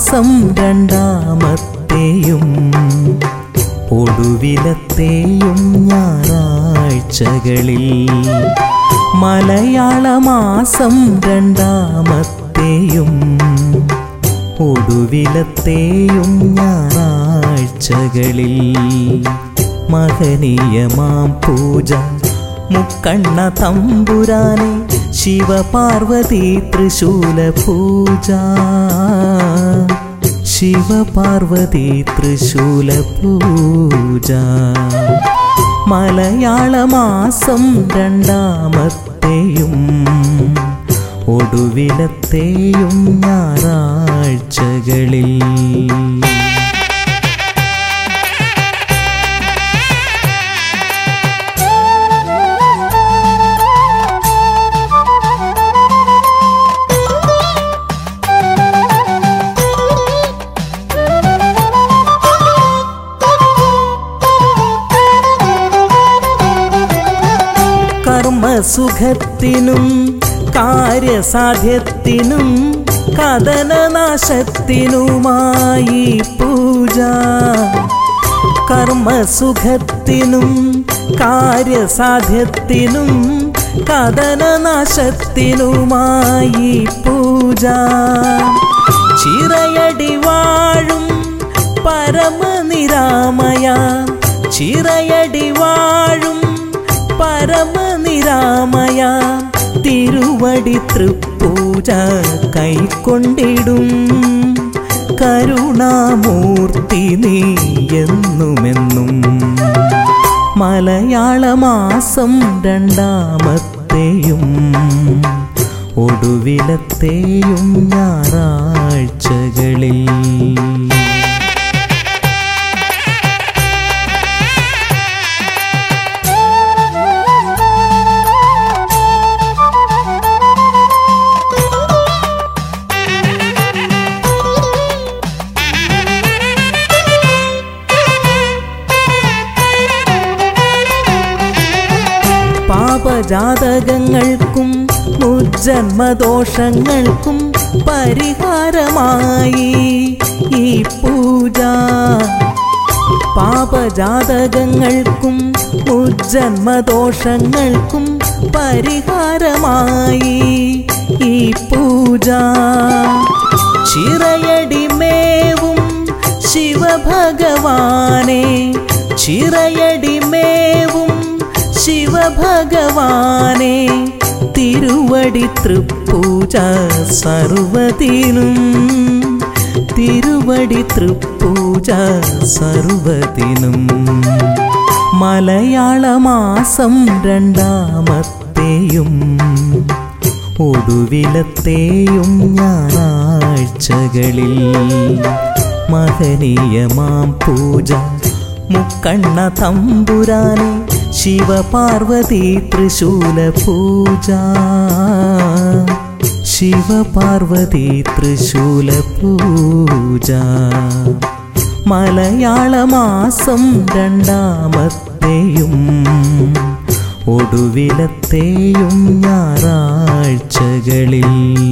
മാസം രണ്ടാമത്തെയും ഒടുവിലത്തെയും ഞായറാഴ്ചകളിൽ മലയാള മാസം രണ്ടാമത്തെയും ഒടുവിലത്തെയും ഞായറാഴ്ചകളിൽ മഹനീയമാം പൂജ മുക്കണ്ണ തമ്പുരാനെ ശിവപാർവതി തൃശൂല പൂജ ശിവപാർവതി തൃശൂല പൂജ മലയാള മാസം രണ്ടാമത്തെയും ഒടുവിലത്തെയും ഞായറാഴ്ചകളിൽ കർമ്മസുഖത്തിനും കാര്യസാധ്യത്തിനും കഥനനാശത്തിനുമായി പൂജ കർമ്മസുഖത്തിനും കാര്യസാധ്യത്തിനും കഥനനാശത്തിനുമായി പൂജ ചിറയടി വാഴും പരമനിരാമയ ചിറയടി വാഴും പരമനിരാമയ തിരുവടി തൃപ്പൂജ കൈക്കൊണ്ടിടും കരുണാമൂർത്തി നീ എന്നുമെന്നും മലയാള മാസം രണ്ടാമത്തെയും ഒടുവിലത്തെയും ഞായറാഴ്ചകളിൽ പാപജാതകങ്ങൾക്കും മുജ്ജന്മദോഷങ്ങൾക്കും പരിഹാരമായി ഈ പൂജ പാപജാതകങ്ങൾക്കും മുജ്ജന്മദോഷങ്ങൾക്കും പരിഹാരമായി ഈ പൂജ ചിറയടിമേവും ശിവഭഗവാനെ ചിറയടിമേവും ശിവഭഗവാനെ തിരുവടി തൃപ്പൂജ സർവതിനും തിരുവടി തൃപ്പൂജ സർവതിനും മലയാള മാസം രണ്ടാമത്തെയും ഒടുവിലത്തെയും ഞായറാഴ്ചകളിൽ മഹനീയമാം പൂജ മുക്കണ്ണ തമ്പുരാനെ ശിവപാർവതി തൃശൂല പൂജ ശിവപാർവതി തൃശൂല പൂജ മലയാള മാസം രണ്ടാമത്തെയും ഒടുവിലത്തെയും ഞായറാഴ്ചകളിൽ